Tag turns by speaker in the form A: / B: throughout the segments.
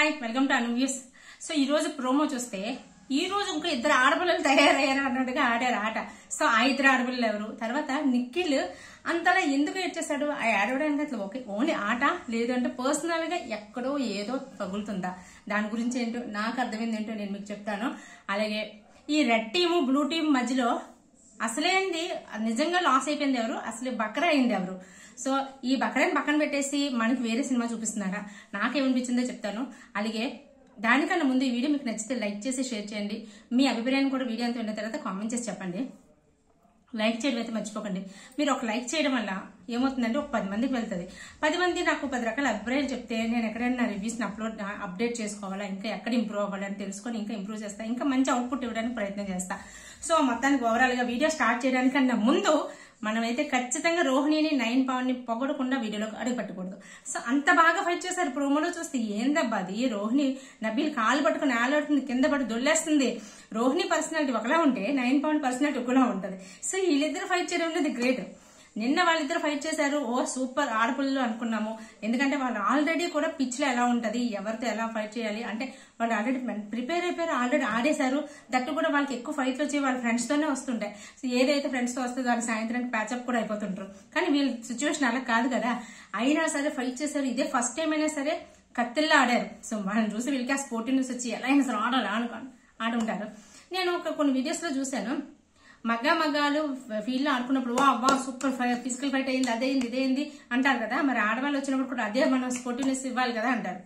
A: hi welcome to అన్వ్యూస్ so ఈ రోజు ప్రోమో చూస్తే ఈ రోజు ఇంకో ఇద్దరు ఆడపిల్లలు తయారయ్యారు అన్నట్టుగా ఆడారు ఆట సో ఆ ఇద్దరు ఆడపిల్లలు ఎవరు తర్వాత నిఖిల్ అంతలా ఎందుకు ఏడ్చేశాడు ఆ ఏడవడానికి అసలు ఓకే ఓన్లీ ఆట లేదంటే పర్సనల్ గా ఎక్కడో ఏదో తగులుతుందా దాని గురించి ఏంటో నాకు అర్థమైంది ఏంటో నేను మీకు చెప్తాను అలాగే ఈ రెడ్ టీము బ్లూ టీం మధ్యలో అసలేంది నిజంగా లాస్ అయిపోయింది ఎవరు అసలు బకరా అయింది ఎవరు సో ఈ బకరాని పక్కన పెట్టేసి మనకి వేరే సినిమా చూపిస్తున్నారా నాకేమనిపించిందో చెప్తాను అలాగే దానికన్నా ముందు ఈ వీడియో మీకు నచ్చితే లైక్ చేసి షేర్ చేయండి మీ అభిప్రాయాన్ని కూడా వీడియో అంతా విన్న తర్వాత కామెంట్ చేసి చెప్పండి లైక్ చేయడం అయితే మర్చిపోకండి మీరు ఒక లైక్ చేయడం వల్ల ఏమవుతుందంటే ఒక పది మందికి వెళ్తుంది పది మంది నాకు పది రకాల అభిప్రాయాలు చెప్తే నేను ఎక్కడైనా నా రివ్యూస్ని అప్లోడ్ అప్డేట్ చేసుకోవాలా ఇంకా ఎక్కడ ఇంప్రూవ్ అవ్వాలని తెలుసుకొని ఇంకా ఇంప్రూవ్ చేస్తా ఇంకా మంచి అవుట్పుట్ ఇవ్వడానికి ప్రయత్నం చేస్తా సో మొత్తానికి ఓవరాల్ గా వీడియో స్టార్ట్ చేయడానికన్నా ముందు మనమైతే ఖచ్చితంగా రోహిణిని నైన్ పవన్ ని పొగడకుండా వీడియోలోకి అడుగు పెట్టకూడదు సో అంత బాగా ఫైట్ చేశారు ప్రోమోలో చూస్తే ఏందబ్బా అది రోహిణి నబీల్ కాలు పట్టుకుని ఆలాడుతుంది కింద పడి దొల్లేస్తుంది రోహిణి పర్సనాలిటీ ఒకలా ఉంటే నైన్ పవన్ పర్సనాలిటీ ఒకలా ఉంటది సో వీళ్ళిద్దరు ఫైట్ చేయడం అనేది గ్రేట్ నిన్న వాళ్ళిద్దరు ఫైట్ చేశారు ఓ సూపర్ ఆడపిల్లలు అనుకున్నాము ఎందుకంటే వాళ్ళు ఆల్రెడీ కూడా పిచ్ లో ఎలా ఉంటది ఎవరితో ఎలా ఫైట్ చేయాలి అంటే వాళ్ళు ఆల్రెడీ ప్రిపేర్ అయిపోయారు ఆల్రెడీ ఆడేశారు దట్టు కూడా వాళ్ళకి ఎక్కువ ఫైట్లు వచ్చి వాళ్ళ ఫ్రెండ్స్ తోనే వస్తుంటాయి సో ఏదైతే ఫ్రెండ్స్ తో వస్తుందో వాళ్ళు సాయంత్రానికి ప్యాచప్ కూడా అయిపోతుంటారు కానీ వీళ్ళ సిచ్యువేషన్ అలా కాదు కదా అయినా సరే ఫైట్ చేశారు ఇదే ఫస్ట్ టైం అయినా సరే కత్తిల్లా ఆడారు సో మనం చూసి వీళ్ళకి ఆ స్పోర్టివ్నెస్ వచ్చి ఎలా అయినా సరే ఆడాలి ఆడుకో ఆడుంటారు నేను ఒక కొన్ని వీడియోస్ లో చూశాను మగ్గ మగ్గాలు ఫీల్డ్ లో ఆడుకున్నప్పుడు వా వా సూపర్ ఫిజికల్ ఫైట్ అయింది అదేంది ఇదేంది అంటారు కదా మరి ఆడవాళ్ళు వచ్చినప్పుడు కూడా అదే మనం స్పోర్టివ్నెస్ ఇవ్వాలి కదా అంటారు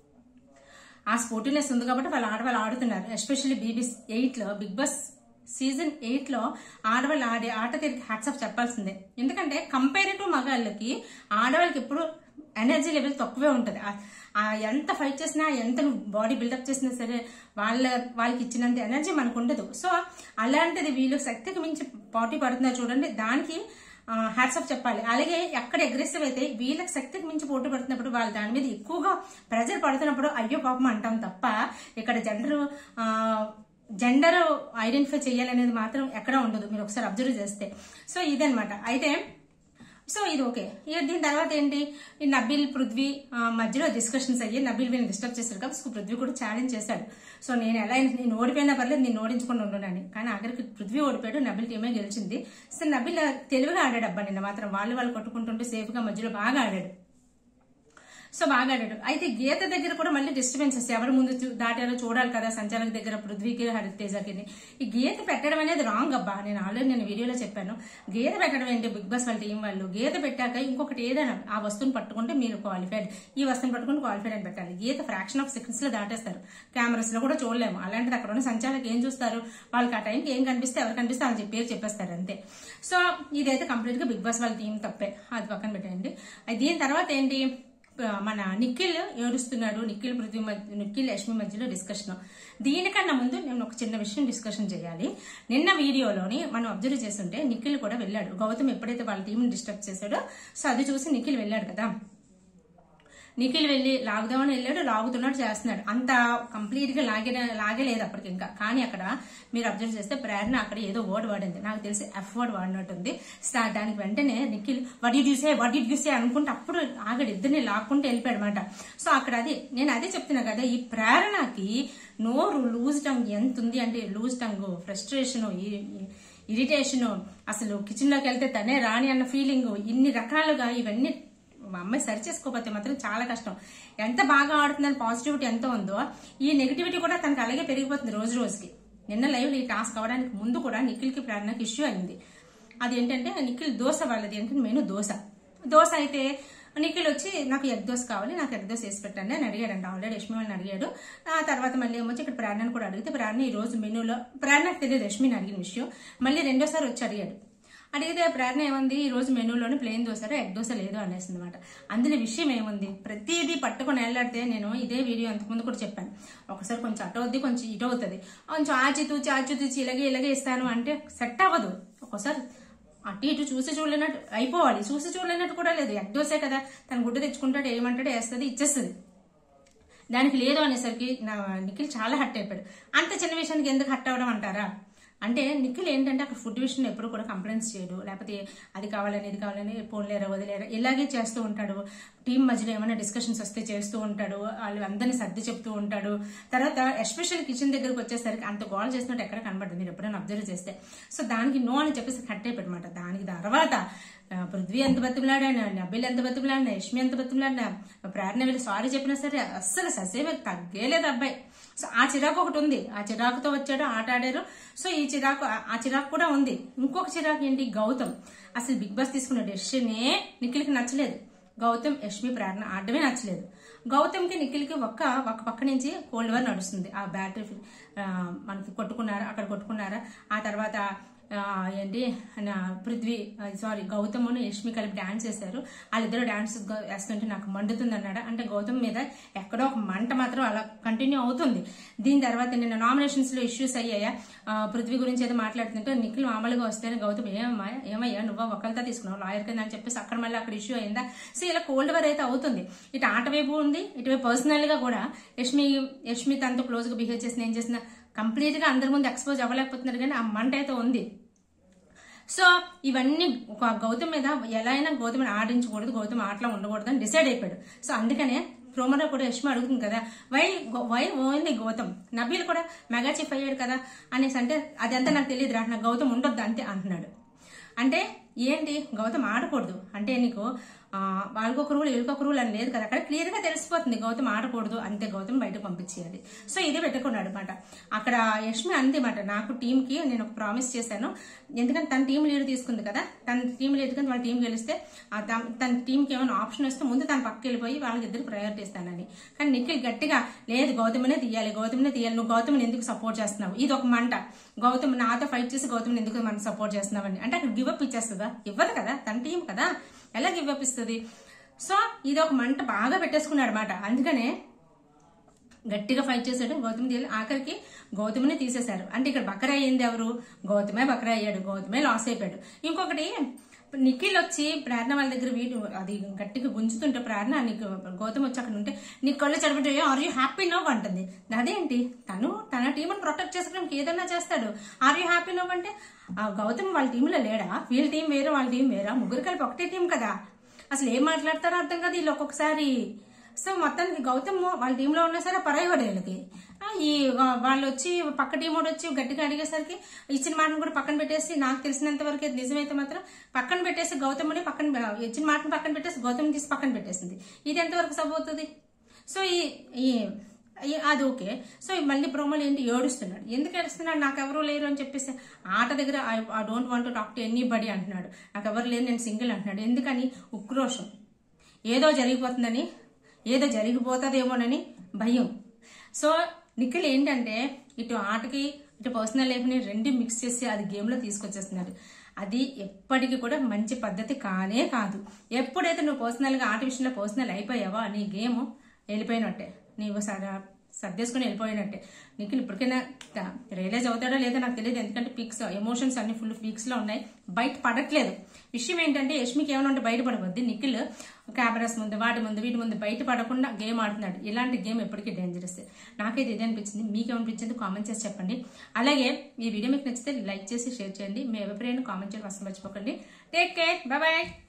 A: ఆ స్పోర్టివ్నెస్ ఉంది కాబట్టి వాళ్ళు ఆడవాళ్ళు ఆడుతున్నారు ఎస్పెషల్లీ బీబీ ఎయిట్ లో బిగ్ బాస్ సీజన్ ఎయిట్ లో ఆడవాళ్ళు ఆడే ఆట తిరిగి హ్యాట్సప్ చెప్పాల్సిందే ఎందుకంటే కంపేర్ టు మగాళ్ళకి ఆడవాళ్ళకి ఎప్పుడు ఎనర్జీ లెవెల్ తక్కువే ఉంటుంది ఆ ఎంత ఫైట్ చేసినా ఎంత బాడీ బిల్డప్ చేసినా సరే వాళ్ళ వాళ్ళకి ఇచ్చినంత ఎనర్జీ మనకు ఉండదు సో అలాంటిది వీళ్ళు శక్తికి మించి పోటీ పడుతున్నారు చూడండి దానికి హ్యాట్సప్ చెప్పాలి అలాగే ఎక్కడ అగ్రెసివ్ అయితే వీళ్ళకి శక్తికి మించి పోటీ పడుతున్నప్పుడు వాళ్ళు దాని మీద ఎక్కువగా ప్రెజర్ పడుతున్నప్పుడు అయ్యో పాపం అంటాం తప్ప ఇక్కడ జెండర్ జెండర్ ఐడెంటిఫై చేయాలనేది మాత్రం ఎక్కడ ఉండదు మీరు ఒకసారి అబ్జర్వ్ చేస్తే సో ఇదనమాట అయితే సో ఇది ఓకే ఇక దీని తర్వాత ఏంటి ఈ నబీల్ పృథ్వీ మధ్యలో డిస్కషన్స్ అయ్యి నబీల్ వీళ్ళని డిస్టర్బ్ చేశారు కాబట్టి పృథ్వీ కూడా ఛాలెంజ్ చేశాడు సో నేను ఎలా నేను ఓడిపోయినా పర్లేదు నేను ఓడించుకుని ఉండునని కానీ ఆఖరికి పృథ్వీ ఓడిపోయాడు నబిల్ టీమే గెలిచింది సో నబిల్ తెలివిగా ఆడాడు అబ్బా నిన్న మాత్రం వాళ్ళు వాళ్ళు కొట్టుకుంటుంటే సేఫ్ గా మధ్యలో బాగా ఆడాడు సో బాగా ఆడాడు అయితే గీత దగ్గర కూడా మళ్ళీ డిస్టర్బెన్సెస్ ఎవరు ముందు దాటారో చూడాలి కదా సంచాలక దగ్గర పృథ్వీకి హరితేజకి ఈ గీత పెట్టడం అనేది రాంగ్ అబ్బా నేను ఆల్రెడీ నేను వీడియోలో చెప్పాను గీత పెట్టడం ఏంటి బిగ్ బాస్ వాళ్ళ టీం వాళ్ళు గీత పెట్టాక ఇంకొకటి ఏదైనా ఆ వస్తువుని పట్టుకుంటే మీరు క్వాలిఫైడ్ ఈ వస్తువుని పట్టుకుని క్వాలిఫైడ్ అని పెట్టాలి గీత ఫ్రాక్షన్ ఆఫ్ సెకండ్స్ లో దాటేస్తారు కెమెరాస్ లో కూడా చూడలేము అలాంటిది అక్కడ ఉన్న సంచాలకి ఏం చూస్తారు వాళ్ళకి ఆ టైంకి ఏం కనిపిస్తే ఎవరు కనిపిస్తే వాళ్ళని పేరు చెప్పేస్తారు అంతే సో ఇదైతే కంప్లీట్ గా బిగ్ బాస్ వాళ్ళ టీం తప్పే అది పక్కన పెట్టండి దీని తర్వాత ఏంటి మన నిఖిల్ ఏడుస్తున్నాడు నిఖిల్ పృథ్వీ మధ్య నిఖిల్ లక్ష్మి మధ్యలో డిస్కషన్ దీనికన్నా ముందు నేను ఒక చిన్న విషయం డిస్కషన్ చేయాలి నిన్న వీడియోలోని మనం అబ్జర్వ్ చేస్తుంటే నిఖిల్ కూడా వెళ్ళాడు గౌతమ్ ఎప్పుడైతే వాళ్ళ టీంని డిస్టర్బ్ చేశాడో సో అది చూసి నిఖిల్ వెళ్ళాడు కదా నిఖిల్ వెళ్ళి లాగుదామని వెళ్ళాడు లాగుతున్నాడు చేస్తున్నాడు అంత కంప్లీట్ గా లాగే లాగలేదు అప్పటికి ఇంకా కానీ అక్కడ మీరు అబ్జర్వ్ చేస్తే ప్రేరణ అక్కడ ఏదో వర్డ్ వాడింది నాకు తెలిసి ఎఫ్ వర్డ్ వాడినట్టుంది స్టార్ట్ దానికి వెంటనే నిఖిల్ వడ్ ఇడ్ యూసే వడ్ ఇడ్ యూసే అనుకుంటే అప్పుడు ఆగడు ఇద్దరిని లాక్కుంటూ వెళ్ళిపోయాడు అనమాట సో అక్కడ అది నేను అదే చెప్తున్నా కదా ఈ ప్రేరణకి నోరు లూజ్ టంగ్ ఎంత ఉంది అంటే లూజ్ టంగ్ ఫ్రస్ట్రేషన్ ఇరిటేషన్ అసలు కిచెన్ లోకి వెళ్తే తనే రాని అన్న ఫీలింగ్ ఇన్ని రకాలుగా ఇవన్నీ మా అమ్మాయి సరి చేసుకోకపోతే మాత్రం చాలా కష్టం ఎంత బాగా ఆడుతుందని పాజిటివిటీ ఎంత ఉందో ఈ నెగిటివిటీ కూడా తనకు అలాగే పెరిగిపోతుంది రోజు రోజుకి నిన్న లైవ్ ఈ టాస్క్ అవ్వడానికి ముందు కూడా నిఖిల్కి ప్రేరణకి ఇష్యూ అయింది అది ఏంటంటే నిఖిల్ దోశ వాళ్ళది ఏంటంటే మెయిన్ దోశ దోశ అయితే నిఖిల్ వచ్చి నాకు ఎగ్ దోశ కావాలి నాకు ఎగ్ దోశ వేసి పెట్టండి అని అడిగాడంట ఆల్రెడీ యష్మి వాళ్ళని అడిగాడు ఆ తర్వాత మళ్ళీ ఏమొచ్చి ఇక్కడ ప్రేరణను కూడా అడిగితే ప్రేరణ ఈ రోజు మెనూలో ప్రేరణకు తెలియదు యష్మిని అడిగిన విషయం మళ్ళీ రెండోసారి వచ్చి అడిగాడు అడిగితే ప్రేరణ ఏముంది ఈ రోజు మెనూలోనే ప్లేన్ దోశ ఎగ్ దోశ లేదు అనేసింది అనమాట అందులో విషయం ఏముంది ప్రతిదీ పట్టుకొని వెళ్ళాడితే నేను ఇదే వీడియో అంతకుముందు కూడా చెప్పాను ఒకసారి కొంచెం అటు అవుద్ది కొంచెం ఇటు అవుతుంది కొంచెం ఆచితూచి ఆచితూచి ఇలాగే ఇలాగే ఇస్తాను అంటే సెట్ అవ్వదు ఒకసారి అటు ఇటు చూసి చూడలేనట్టు అయిపోవాలి చూసి చూడలేనట్టు కూడా లేదు ఎగ్ దోశే కదా తన గుడ్డు తెచ్చుకుంటాడు ఏమంటాడు వేస్తుంది ఇచ్చేస్తుంది దానికి లేదు అనేసరికి నా నిఖిల్ చాలా హట్ అయిపోయాడు అంత చిన్న విషయానికి ఎందుకు హట్ అవ్వడం అంటారా అంటే నిఖిల్ ఏంటంటే అక్కడ ఫుడ్ విషయంలో ఎప్పుడు కూడా కంప్లైంట్స్ చేయడు లేకపోతే అది కావాలని ఇది కావాలని పోన్లేరా వదిలేరా ఇలాగే చేస్తూ ఉంటాడు టీం మధ్యలో ఏమైనా డిస్కషన్స్ వస్తే చేస్తూ ఉంటాడు వాళ్ళు అందరినీ సర్ది చెప్తూ ఉంటాడు తర్వాత ఎస్పెషల్ కిచెన్ దగ్గరకు వచ్చేసరికి అంత గోల్ చేసినట్టు ఎక్కడ కనబడదు మీరు ఎప్పుడైనా అబ్జర్వ్ చేస్తే సో దానికి నో అని చెప్పేసి కట్ అయిపోయి దానికి తర్వాత ఆ, పృథ్వీ ఎంత బతిమలాడాను నబిల్ ఎంత బతిమలాడినా యష్మి ఎంత బతిమలాడినా ప్రేరణ వెళ్ళి సారీ చెప్పినా సరే అస్సలు ససేమే తగ్గేలేదు అబ్బాయి సో ఆ చిరాకు ఒకటి ఉంది ఆ చిరాకుతో వచ్చాడు ఆట ఆడారు సో ఈ చిరాకు ఆ- ఆ చిరాకు కూడా ఉంది ఇంకొక చిరాకు ఏంటి గౌతమ్ అసలు బిగ్ బాస్ తీసుకున్న డెసిషనే నిఖిల్కి నచ్చలేదు గౌతమ్ యష్మి ప్రేరణ ఆడమే నచ్చలేదు గౌతమ్కి నిఖిల్కి ఒక్క ఒక పక్క నుంచి కోల్డ్ వార్ నడుస్తుంది ఆ బ్యాటరీ మనకి కొట్టుకున్నారా అక్కడ కొట్టుకున్నారా ఆ తర్వాత ఆ, ఏంటి నా పృథ్వీ సారీ గౌతమ్ను యష్మి కలిపి డాన్స్ చేశారు వాళ్ళిద్దరు డాన్స్ వేస్తుంటే నాకు మండుతుంది అన్నాడు అంటే గౌతమ్ మీద ఎక్కడో ఒక మంట మాత్రం అలా కంటిన్యూ అవుతుంది దీని తర్వాత నిన్న నామినేషన్స్ లో ఇష్యూస్ అయ్యాయా ఆ, పృథ్వీ గురించి ఏదో మాట్లాడుతుంటే నిఖిల్ మామూలుగా వస్తేనే గౌతమ్ ఏమమ్మా ఏమయ్యా నువ్వు ఒకరితో తీసుకున్నావు లాయర్ కింద అని చెప్పేసి అక్కడ మళ్ళీ అక్కడ ఇష్యూ అయిందా సో ఇలా కోల్డ్ వార్ అయితే అవుతుంది ఇటు ఆట వైపు ఉంది ఇటువైపు పర్సనల్ గా కూడా యష్మి యష్మి తనతో క్లోజ్ గా బిహేవ్ చేసిన ఏం చేసిన కంప్లీట్ గా అందరి ముందు ఎక్స్పోజ్ అవ్వలేకపోతున్నారు కానీ ఆ మంట అయితే ఉంది సో ఇవన్నీ ఒక గౌతమ్ మీద ఎలా అయినా గౌతమ్ ఆడించకూడదు గౌతమ్ ఆటలో ఉండకూడదు అని డిసైడ్ అయిపోయాడు సో అందుకనే ప్రోమోలో కూడా యష్మి అడుగుతుంది కదా why why only Gautam Nabeel కూడా మెగా చీఫ్ అయ్యాడు కదా అనేసి అంటే అదంతా నాకు తెలియదు రా నాకు గౌతమ్ ఉండొద్దు అంతే అంటున్నాడు అంటే ఏంటి గౌతమ్ ఆడకూడదు అంటే నీకు ఆ, వాళ్ళకొక రూల్ వీళ్ళకొక రూల్ అని లేదు కదా అక్కడ క్లియర్ గా తెలిసిపోతుంది గౌతమ్ ఆడకూడదు అంతే గౌతమ్ బయటకు పంపించేయాలి సో ఇది పెట్టుకున్నాడు అనమాట అక్కడ యష్మి అంది మాట నాకు టీం కి నేను ఒక ప్రామిస్ చేశాను ఎందుకంటే తన టీం లీడ్ తీసుకుంది కదా తన టీం లీడ్ కానీ వాళ్ళ టీం గెలిస్తే ఆ తన- తన టీంకి ఏమైనా ఆప్షన్ వస్తే ముందు తన పక్కకి వెళ్ళిపోయి వాళ్ళకి ఇద్దరు ప్రయారిటీ ఇస్తానని కానీ నిఖిల్ గట్టిగా లేదు గౌతమ్నే తీయాలి గౌతమ్నే తీయాలి నువ్వు గౌతమ్ని ఎందుకు సపోర్ట్ చేస్తున్నావు ఇది ఒక మంట గౌతమ్ నాతో ఫైట్ చేసి గౌతమ్ని ఎందుకు మనం సపోర్ట్ చేస్తున్నావని అంటే అక్కడ గివ్ అప్ ఇచ్చేస్తుందా ఇవ్వదు కదా తన టీం కదా ఎలా గివ్ అప్ ఇస్తుంది సో ఇది ఒక మంట బాగా పెట్టేసుకున్నాడు అనమాట అందుకనే గట్టిగా ఫైట్ చేశాడు గౌతమ్ తీయాలి ఆఖరికి గౌతమ్ని తీసేశారు అంటే ఇక్కడ బకరా అయ్యింది ఎవరు గౌతమే బకరా అయ్యాడు గౌతమే లాస్ అయిపోయాడు ఇంకొకటి నిఖిల్ వచ్చి ప్రేరణ వాళ్ళ దగ్గర వీటి అది గట్టిగా గుంజుతుంటే ప్రేరణ నీకు గౌతమ్ వచ్చి అక్కడ ఉంటే నీ కళ్ళు చెడబెట్టి ఆర్ యూ హ్యాపీ నవ్ అంటుంది అదేంటి తను తన టీంని ప్రొటెక్ట్ చేసుకోవడానికి ఏదన్నా చేస్తాడు ఆర్ యూ హ్యాపీ నవ్ అంటే ఆ గౌతమ్ వాళ్ళ టీంలో లేడా వీళ్ళ టీం వేరే వాళ్ళ టీం వేరా ముగ్గురు కలిపి ఒకటే టీం కదా అసలు ఏం మాట్లాడతారో అర్థం కాదు వీళ్ళు ఒక్కొక్కసారి సో మొత్తానికి గౌతమ్ వాళ్ళ టీంలో ఉన్నా సరే పరాయివాడు వీళ్ళకి ఆ, ఈ వా- వాళ్ళు వచ్చి పక్క టీం వాడు వచ్చి గట్టిగా అడిగేసరికి ఇచ్చిన మాటను కూడా పక్కన పెట్టేసి నాకు తెలిసినంత వరకు ఇది నిజమైతే మాత్రం పక్కన పెట్టేసి గౌతమ్ని పక్కన పె- ఇచ్చిన మాటను పక్కన పెట్టేసి గౌతమ్ తీసి పక్కన పెట్టేసింది ఇది ఎంతవరకు సబ్ అవుతుంది సో ఈ ఈ ఈ- అది ఓకే సో ఈ మళ్ళీ ప్రోమోలు ఏంటి ఏడుస్తున్నాడు ఎందుకు ఏడుస్తున్నాడు నాకు ఎవరు లేరు అని చెప్పేసి ఆట దగ్గర I don't want to talk to anybody అంటున్నాడు నాకు ఎవరు లేరు నేను సింగిల్ అంటున్నాడు ఎందుకని ఉక్రోషం ఏదో జరిగిపోతుందని ఏదో జరిగిపోతుందేమోనని భయం సో నిఖిల్ ఏంటంటే ఇటు ఆటకి ఇటు పర్సనల్ లైఫ్ని రెండు మిక్స్ చేసి అది గేమ్లో తీసుకొచ్చేస్తున్నాడు అది ఎప్పటికీ కూడా మంచి పద్ధతి కానే కాదు ఎప్పుడైతే నువ్వు పర్సనల్గా ఆట విషయంలో పర్సనల్ అయిపోయావో నీ గేమ్ వెళ్ళిపోయినట్టే నీవు సర సర్దేసుకుని వెళ్ళిపోయినట్టే నిఖిల్ ఇప్పటికైనా రియలైజ్ అవుతాడో లేదో నాకు తెలియదు ఎందుకంటే పిక్స్ ఎమోషన్స్ అన్ని ఫుల్ పీక్స్ లో ఉన్నాయి బయట పడట్లేదు విషయం ఏంటంటే యష్మికి ఏమైనా ఉంటే బయట పడవద్దు నిఖిల్ కెమెరాస్ ముందు వాటి ముందు వీటి ముందు బయట పడకుండా గేమ్ ఆడుతున్నాడు ఇలాంటి గేమ్ ఎప్పటికీ డేంజరస్ నాకైతే ఇది అనిపించింది మీకేమనిపించింది కామెంట్ చేసి చెప్పండి అలాగే ఈ వీడియో మీకు నచ్చితే లైక్ చేసి షేర్ చేయండి మీ అభిప్రాయాన్ని కామెంట్ చేయడం అసలు మర్చిపోకండి టేక్ కేర్ బాయ్